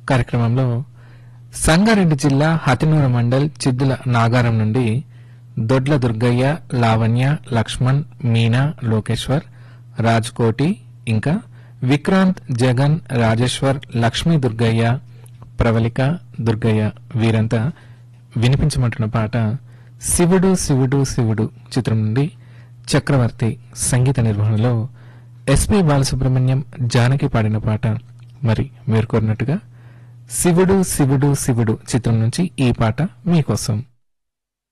కార్యక్రమంలో సంగారెడ్డి జిల్లా హతినూరు మండల్ చిద్దుల నాగారం నుండి దొడ్ల దుర్గయ్య లావణ్య లక్ష్మణ్ మీనా లోకేశ్వర్ రాజ్కోటి ఇంకా విక్రాంత్ జగన్ రాజేశ్వర్ లక్ష్మీ దుర్గయ్య ప్రవళిక దుర్గయ్య వీరంతా వినిపించమంటున్న పాట శివుడు శివుడు శివుడు చిత్రం నుండి చక్రవర్తి సంగీత నిర్వహణలో ఎస్పి బాలసుబ్రహ్మణ్యం జానకి పాడిన పాట మరి మీరు కోరినట్టుగా శివుడు శివుడు శివుడు చిత్రం నుంచి ఈ పాట మీకోసం